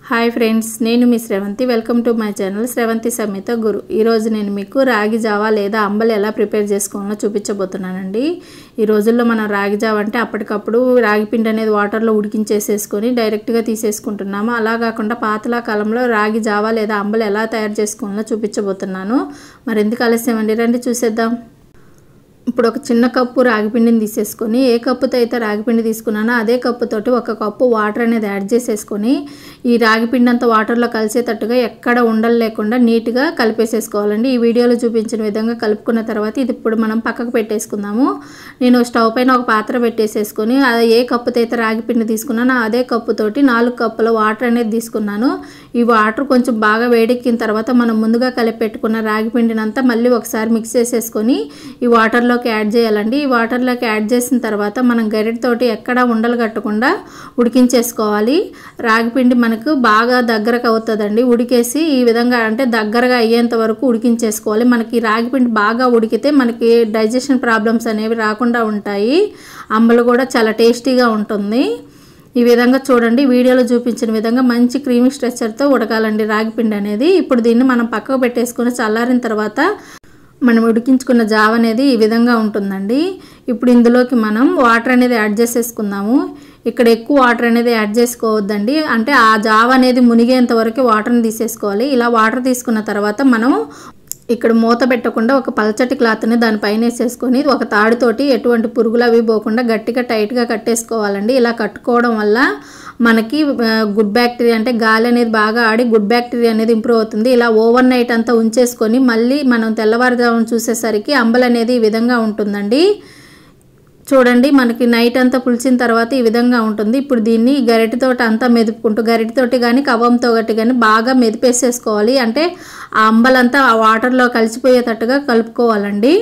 hi friends నేను మీ Sravanthi welcome to my channel Sravanthi సమేత గురు ఈరోజు నేను మీకు రాగి జావా లేదా అంబలి ఎలా ప్రిపేర్ చేసుకోవాలో చూపించబోతున్నానండి ఈ రోజుల్లో మనం రాగి జావా అంటే అప్పటికప్పుడు రాగి పిండి అనేది వాటర్లో ఉడికించేసేసుకొని డైరెక్ట్గా తీసేసుకుంటున్నాము అలా కాకుండా పాతలా కాలంలో రాగి జావా లేదా అంబలి ఎలా తయారు చేసుకోవాలో చూపించబోతున్నాను మరి ఎందుకు ఆలస్యం అండి రండి చూసేద్దాం ఇప్పుడు ఒక చిన్న కప్పు రాగిపిండిని తీసేసుకొని ఏ కప్పుతో అయితే రాగిపిండి తీసుకున్నానో అదే కప్పుతోటి ఒక కప్పు వాటర్ అనేది యాడ్ చేసేసుకొని ఈ రాగిపిండి అంతా వాటర్లో కలిసేటట్టుగా ఎక్కడ ఉండలు లేకుండా నీట్గా కలిపేసేసుకోవాలండి ఈ వీడియోలో చూపించిన విధంగా కలుపుకున్న తర్వాత ఇది ఇప్పుడు మనం పక్కకు పెట్టేసుకుందాము నేను స్టవ్ పైన ఒక పాత్ర పెట్టేసేసుకొని అది ఏ కప్పుతో అయితే రాగిపిండి తీసుకున్నానో అదే కప్పుతోటి నాలుగు కప్పుల వాటర్ అనేది తీసుకున్నాను ఈ వాటర్ కొంచెం బాగా వేడెక్కిన తర్వాత మనం ముందుగా కలిపి పెట్టుకున్న రాగిపిండిని అంతా మళ్ళీ ఒకసారి మిక్స్ చేసేసుకొని ఈ వాటర్లో వాటర్లోకి యాడ్ చేయాలండి ఈ వాటర్లోకి యాడ్ చేసిన తర్వాత మనం గరిటతోటి ఎక్కడ ఉండలు కట్టకుండా ఉడికించేసుకోవాలి రాగిపిండి మనకు బాగా దగ్గరకు అవుతుందండి ఉడికేసి ఈ విధంగా అంటే దగ్గరగా అయ్యేంత వరకు ఉడికించేసుకోవాలి మనకి రాగిపిండి బాగా ఉడికితే మనకి డైజెషన్ ప్రాబ్లమ్స్ అనేవి రాకుండా ఉంటాయి అంబలు కూడా చాలా టేస్టీగా ఉంటుంది ఈ విధంగా చూడండి వీడియోలో చూపించిన విధంగా మంచి క్రీమీ స్ట్రెచ్చర్తో ఉడకాలండి రాగిపిండి అనేది ఇప్పుడు దీన్ని మనం పక్కకు పెట్టేసుకుని చల్లారిన తర్వాత మనం ఉడికించుకున్న జావ అనేది ఈ విధంగా ఉంటుందండి ఇప్పుడు ఇందులోకి మనం వాటర్ అనేది యాడ్ చేసేసుకుందాము ఇక్కడ ఎక్కువ వాటర్ అనేది యాడ్ చేసుకోవద్దండి అంటే ఆ జావ అనేది మునిగేంత వరకు వాటర్ని తీసేసుకోవాలి ఇలా వాటర్ తీసుకున్న తర్వాత మనం ఇక్కడ మూత పెట్టకుండా ఒక పల్చటి క్లాత్ని దానిపైన వేసేసుకొని ఒక తాడుతోటి ఎటువంటి పురుగులు అవి పోకుండా గట్టిగా టైట్గా కట్టేసుకోవాలండి ఇలా కట్టుకోవడం వల్ల మనకి గుడ్ బ్యాక్టీరియా అంటే గాలి అనేది బాగా ఆడి గుడ్ బ్యాక్టీరియా అనేది ఇంప్రూవ్ అవుతుంది ఇలా ఓవర్ నైట్ అంతా ఉంచేసుకొని మళ్ళీ మనం తెల్లవారుజామున చూసేసరికి అంబలు అనేది ఈ విధంగా ఉంటుందండి చూడండి మనకి నైట్ అంతా పులిచిన తర్వాత ఈ విధంగా ఉంటుంది ఇప్పుడు దీన్ని గరిటెతోటి అంతా మెదుపుకుంటూ గరిటెతోటి కానీ కవ్వంతో గట్టి కానీ బాగా మెదిపేసేసుకోవాలి అంటే ఆ అంబలంతా ఆ వాటర్లో కలిసిపోయేటట్టుగా కలుపుకోవాలండి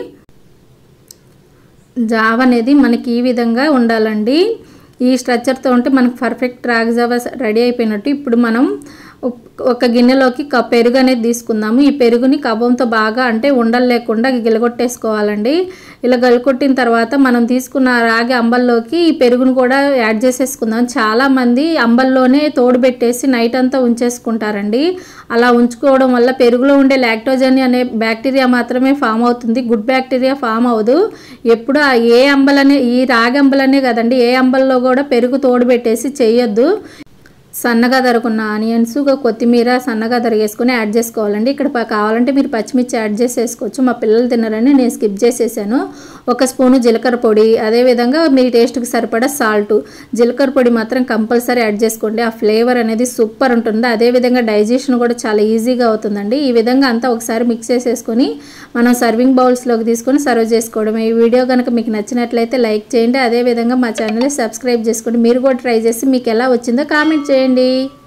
జావ అనేది మనకి ఈ విధంగా ఉండాలండి ఈ స్ట్రక్చర్తో ఉంటే మనకు పర్ఫెక్ట్ రాగి జావ రెడీ అయిపోయినట్టు ఇప్పుడు మనం ఒక గిన్నెలోకి పెరుగు అనేది తీసుకుందాము ఈ పెరుగుని కవ్వంతో బాగా అంటే ఉండలు లేకుండా గిలగొట్టేసుకోవాలండి ఇలా గలకొట్టిన తర్వాత మనం తీసుకున్న రాగి అంబల్లోకి ఈ పెరుగును కూడా యాడ్ చేసేసుకుందాం చాలామంది అంబల్లోనే తోడు పెట్టేసి నైట్ అంతా ఉంచేసుకుంటారండి అలా ఉంచుకోవడం వల్ల పెరుగులో ఉండే లాక్టోజన్ అనే బ్యాక్టీరియా మాత్రమే ఫామ్ అవుతుంది గుడ్ బ్యాక్టీరియా ఫామ్ అవ్వదు ఎప్పుడు ఏ అంబలనే ఈ రాగి అంబలనే కదండి ఏ అంబల్లో కూడా పెరుగు తోడు పెట్టేసి చేయొద్దు సన్నగా తరుకున్న ఆనియన్స్ కొత్తిమీర సన్నగా తరిగేసుకొని యాడ్ చేసుకోవాలండి ఇక్కడ కావాలంటే మీరు పచ్చిమిర్చి యాడ్ చేసేసుకోవచ్చు మా పిల్లలు తిన్నారని నేను స్కిప్ చేసేసాను ఒక స్పూను జీలకర్ర పొడి అదేవిధంగా మీ టేస్ట్కి సరిపడా సాల్ట్ జీలకర్ర పొడి మాత్రం కంపల్సరీ యాడ్ చేసుకోండి ఆ ఫ్లేవర్ అనేది సూపర్ ఉంటుంది అదేవిధంగా డైజెషన్ కూడా చాలా ఈజీగా అవుతుందండి ఈ విధంగా అంతా ఒకసారి మిక్స్ చేసేసుకొని మనం సర్వింగ్ బౌల్స్లోకి తీసుకొని సర్వ్ చేసుకోవడం ఈ వీడియో కనుక మీకు నచ్చినట్లయితే లైక్ చేయండి అదేవిధంగా మా ఛానల్ని సబ్స్క్రైబ్ చేసుకోండి మీరు కూడా ట్రై చేసి మీకు ఎలా వచ్చిందో కామెంట్ చేయండి చేయండి